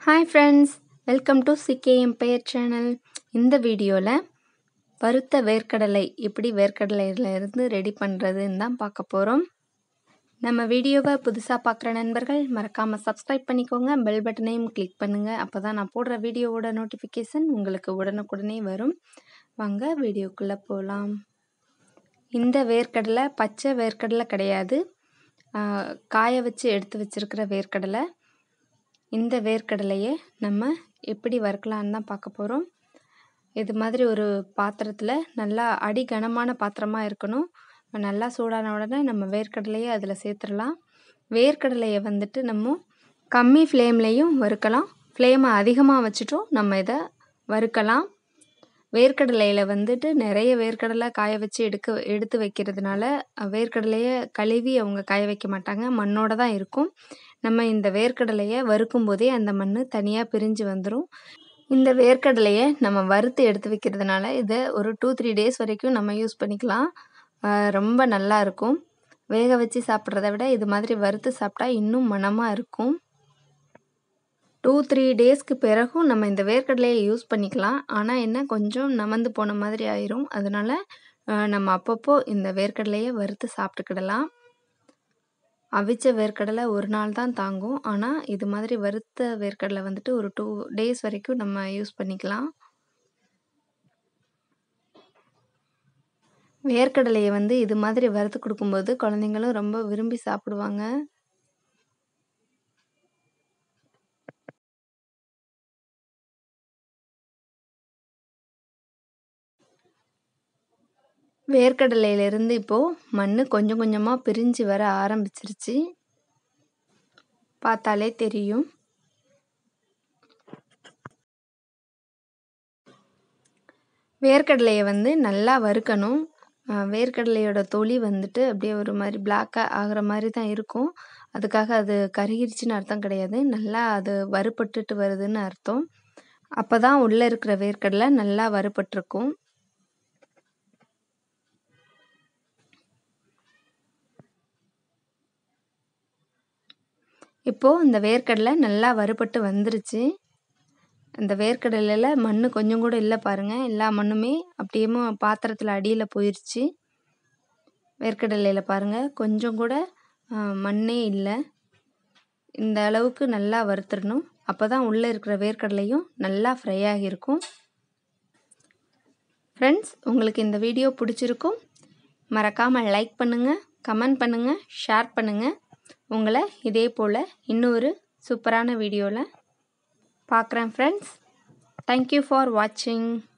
hi friends welcome to C K empire channel இந்த வீடியோவில் வறுத்த வேர்க்கடலை எப்படி வேர்க்கடலையில இருந்து ரெடி பண்ணுறதுன்னு தான் பார்க்க போகிறோம் நம்ம வீடியோவை புதுசாக பார்க்குற நண்பர்கள் மறக்காமல் சப்ஸ்கிரைப் பண்ணிக்கோங்க பெல் பட்டனையும் கிளிக் பண்ணுங்கள் அப்போ தான் நான் போடுற வீடியோவோட நோட்டிஃபிகேஷன் உங்களுக்கு உடனுக்குடனே வரும் வாங்க வீடியோக்குள்ளே போகலாம் இந்த வேர்க்கடலை பச்சை வேர்க்கடலை கிடையாது ஆஹ், காய வச்சு எடுத்து வச்சிருக்கிற வேர்க்கடலை இந்த வேர்க்கடலையை நம்ம எப்படி வறுக்கலான்னு தான் பார்க்க போகிறோம் இது மாதிரி ஒரு பாத்திரத்தில் நல்லா அடி கனமான பாத்திரமாக இருக்கணும் நல்லா சூடான உடனே நம்ம வேர்க்கடலையை அதில் சேர்த்துடலாம் வேர்க்கடலையை வந்துட்டு நம்ம கம்மி ஃப்ளேம்லேயும் வறுக்கலாம் ஃப்ளேமை அதிகமாக வச்சுட்டும் நம்ம இதை வறுக்கலாம் வேர்க்கடலையில் வந்துட்டு நிறைய வேர்க்கடலை காய வச்சு எடுக்க எடுத்து வைக்கிறதுனால அஹ், வேர்க்கடலையை கழுவி அவங்க காய வைக்க மாட்டாங்க மண்ணோட தான் இருக்கும் நம்ம இந்த வேர்க்கடலையை வறுக்கும் போதே அந்த மண் தனியாக பிரிஞ்சு வந்துடும் இந்த வேர்க்கடலையை நம்ம வறுத்து எடுத்து வைக்கிறதுனால இதை ஒரு டூ த்ரீ டேஸ் வரைக்கும் நம்ம யூஸ் பண்ணிக்கலாம் அஹ், ரொம்ப நல்லா இருக்கும் வேக வச்சு சாப்பிட்றத விட இது மாதிரி வறுத்து சாப்பிட்டா இன்னும் மணமாக இருக்கும் டூ த்ரீ டேஸ்க்கு பிறகும் நம்ம இந்த வேர்க்கடலையை யூஸ் பண்ணிக்கலாம் ஆனால் என்ன கொஞ்சம் நமந்து போன மாதிரி ஆயிரும் அதனால அஹ், நம்ம அப்பப்போ இந்த வேர்க்கடலையை வறுத்து சாப்பிட்டுக்கிடலாம் அவிச்ச வேர்க்கடலை ஒரு நாள் தான் தாங்கும் ஆனால் இது மாதிரி வறுத்த வேர்க்கடலை வந்துட்டு ஒரு டூ டேஸ் வரைக்கும் நம்ம யூஸ் பண்ணிக்கலாம் வேர்க்கடலையை வந்து இது மாதிரி வறுத்து கொடுக்கும்போது குழந்தைங்களும் ரொம்ப விரும்பி சாப்பிடுவாங்க வேர்க்கடலையிலேருந்து இப்போது மண் கொஞ்சம் கொஞ்சமாக பிரிஞ்சு வர ஆரம்பிச்சிருச்சு பார்த்தாலே தெரியும் வேர்க்கடலையை வந்து நல்லா வறுக்கணும் அஹ் வேர்க்கடலையோட தொலி வந்துட்டு அப்படியே ஒரு மாதிரி பிளாக்காக ஆகிற மாதிரி தான் இருக்கும் அதுக்காக அது கருகிருச்சுன்னு அர்த்தம் கிடையாது நல்லா அது வறுபட்டுட்டு வருதுன்னு அர்த்தம் அப்போ தான் உள்ளே இருக்கிற வேர்க்கடலை நல்லா வறுபட்டிருக்கும் இப்போது இந்த வேர்க்கடலை நல்லா வறுபட்டு வந்துருச்சு இந்த வேர்க்கடலையில் மண் கொஞ்சம் கூட இல்லை பாருங்கள் எல்லா மண்ணுமே அப்படியே பாத்திரத்தில் அடியில் போயிடுச்சு வேர்க்கடலையில் பாருங்கள் கொஞ்சம் கூட ஆ, மண்ணே இல்லை இந்த அளவுக்கு நல்லா வறுத்துடணும் அப்போ தான் உள்ளே இருக்கிற வேர்க்கடலையும் நல்லா ஃப்ரை ஆகியிருக்கும் ஃப்ரெண்ட்ஸ் உங்களுக்கு இந்த வீடியோ பிடிச்சிருக்கும் மறக்காமல் லைக் பண்ணுங்கள் கமெண்ட் பண்ணுங்கள் ஷேர் பண்ணுங்கள் உங்களை இதே போல் இன்னொரு சூப்பரான வீடியோவில் பார்க்குறேன் ஃப்ரெண்ட்ஸ் தேங்க்யூ ஃபார் வாட்சிங்